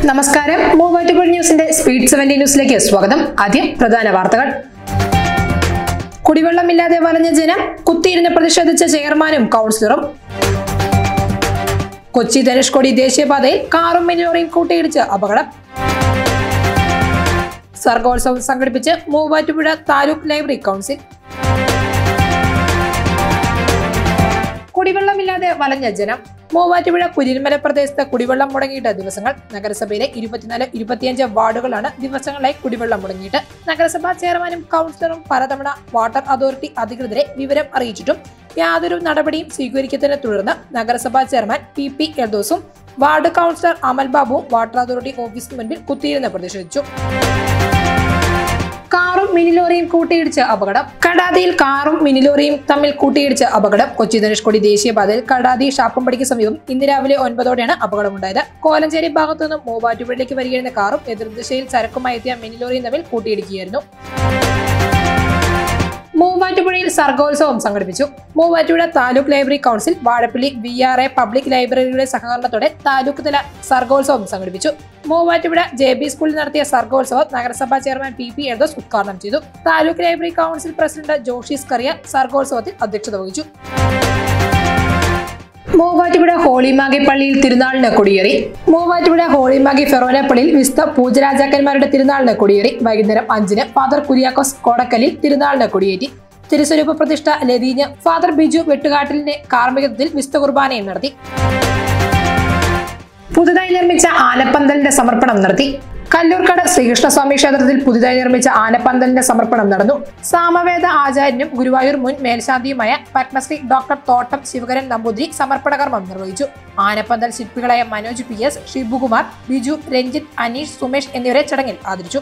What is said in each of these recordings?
നമസ്കാരം മൂവാറ്റുപുഴ ന്യൂസിന്റെ speed seventy ന്യൂസിലേക്ക് സ്വാഗതം ആദ്യം പ്രധാന വാർത്തകൾ കുടിവെള്ളമില്ലാതെ വലഞ്ഞ ജനം കുത്തിയിരുന്ന് പ്രതിഷേധിച്ച ചെയർമാനും കൗൺസിലറും കൊച്ചി ധനുഷ്കോടി ദേശീയപാതയിൽ കാറും മിനിലോറിയും കൂട്ടിയിടിച്ച് അപകടം സർഗോത്സവം സംഘടിപ്പിച്ച് മൂവാറ്റുപുഴ താലൂക്ക് ലൈബ്രറി കൗൺസിൽ കുടിവെള്ളമില്ലാതെ വലഞ്ഞ ജനം മൂവാറ്റുപുഴ കുരിന്മല പ്രദേശത്ത് കുടിവെള്ളം മുടങ്ങിയിട്ട് ദിവസങ്ങൾ നഗരസഭയിലെ ഇരുപത്തിനാല് ഇരുപത്തിയഞ്ച് വാർഡുകളാണ് ദിവസങ്ങളായി കുടിവെള്ളം മുടങ്ങിയിട്ട് നഗരസഭാ ചെയർമാനും കൗൺസിലറും പലതവണ വാട്ടർ അതോറിറ്റി അധികൃതരെ വിവരം അറിയിച്ചിട്ടും യാതൊരു നടപടിയും സ്വീകരിക്കുന്നതിനെ തുടർന്ന് നഗരസഭാ ചെയർമാൻ പി പി എൽദോസും വാർഡ് കൗൺസിലർ അമൽ ബാബുവും വാട്ടർ അതോറിറ്റി ഓഫീസിന് മുൻപിൽ കുത്തിയിരുന്ന് പ്രതിഷേധിച്ചു കാറും മിനിലോറിയും കൂട്ടിയിടിച്ച് അപകടം കടാതിയിൽ കാറും മിനിലോറിയും തമ്മിൽ കൂട്ടിയിടിച്ച് അപകടം കൊച്ചി ധനുഷ്കോടി ദേശീയപാതയിൽ കടാതി ഷാപ്പമ്പടിക്ക് സമീപം ഇന്ന് രാവിലെ ഒൻപതോടെയാണ് അപകടമുണ്ടായത് കോലഞ്ചേരി ഭാഗത്തു നിന്നും മൂവാറ്റുപുഴയിലേക്ക് വരികയായിരുന്ന കാറും എതിർദിശയിൽ ചരക്കുമായി എത്തിയ മിനിലോറിയും തമ്മിൽ കൂട്ടിയിടിക്കുകയായിരുന്നു മൂവാറ്റുപുഴയിൽ സർഗോത്സവം സംഘടിപ്പിച്ചു Muvattupuzha taluk library council Vazhappally V R A public ലൈബ്രറിയുടെ സഹകരണത്തോടെ താലൂക്ക് തല സർഗോത്സവം സംഘടിപ്പിച്ചു മൂവാറ്റുപുഴ ജെ ബി സ്കൂളിൽ നടത്തിയ സർഗോത്സവം നഗരസഭാ ചെയർമാൻ പി പി എൽദോസ് ഉദ്ഘാടനം ചെയ്തു taluk library council president Joshi Scaria സർഗോത്സവത്തിൽ അധ്യക്ഷത വഹിച്ചു മൂവാറ്റുപുഴ ഹോളിമാഗി പള്ളിയിൽ തിരുനാളിന് കൊടിയേറി മൂവാറ്റുപുഴ ഹോളിമാഗി ഫെറോന പള്ളിയിൽ വിസ്ത പൂജരാജാക്കന്മാരുടെ തിരുനാളിന് കൊടിയേറി വൈകുന്നേരം അഞ്ചിന് ഫാദർ കുര്യാക്കോസ് കോടക്കലിൽ തിരുനാളിന് കൊടിയേറ്റി തിരുസ്വരൂപ പ്രതിഷ്ഠ ലതീഞ്ഞ് ഫാദർ ബിജു വെട്ടുകാട്ടിലിന്റെ കാർമ്മികത്വത്തിൽ വിസ്ത കുർബാനയും നടത്തി പുതുതായി നിർമ്മിച്ച ആനപ്പന്തലിന്റെ സമർപ്പണം നടത്തി കല്ലൂർക്കട ശ്രീകൃഷ്ണസ്വാമി ക്ഷേത്രത്തിൽ പുതുതായി നിർമ്മിച്ച ആനപ്പന്തലിന്റെ സമർപ്പണം നടന്നു സാമവേദ ആചാര്യനും ഗുരുവായൂർ മുൻ മേൽശാന്തിയുമായ പത്മശ്രീ ഡോക്ടർ തോട്ടം ശിവകരൻ നമ്പൂതിരി സമർപ്പണ കർമ്മം നിർവഹിച്ചു ആനപ്പന്തൽ ശില്പികളായ മനോജ് പി എസ് ഷിബുകുമാർ ബിജു രഞ്ജിത്ത് അനീഷ് സുമേഷ് എന്നിവരെ ചടങ്ങിൽ ആദരിച്ചു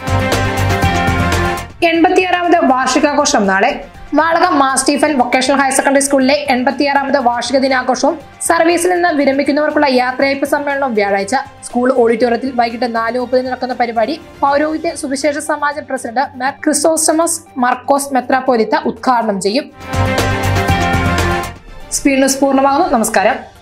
എൺപത്തിയാറാമത് വാർഷികാഘോഷം നാളെ Valakom Mar Stephen vocational higher secondary സ്കൂളിലെ എൺപത്തിയാറാമത് വാർഷിക ദിനാഘോഷവും സർവീസിൽ നിന്ന് വിരമിക്കുന്നവർക്കുള്ള യാത്രയയപ്പ് സമ്മേളനവും വ്യാഴാഴ്ച സ്കൂൾ ഓഡിറ്റോറിയത്തിൽ വൈകിട്ട് നാല് മുപ്പതിന് നടക്കുന്ന പരിപാടി പൗരോഹിത്യ സുവിശേഷ സമാജം പ്രസിഡന്റ് മാർ ക്രിസോസ്റ്റമസ് മാർക്കോസ് മെത്രാപ്പോലിത്ത ഉദ്ഘാടനം ചെയ്യും സ്പീഡ് ന്യൂസ് പൂർണ്ണമാകുന്നു നമസ്കാരം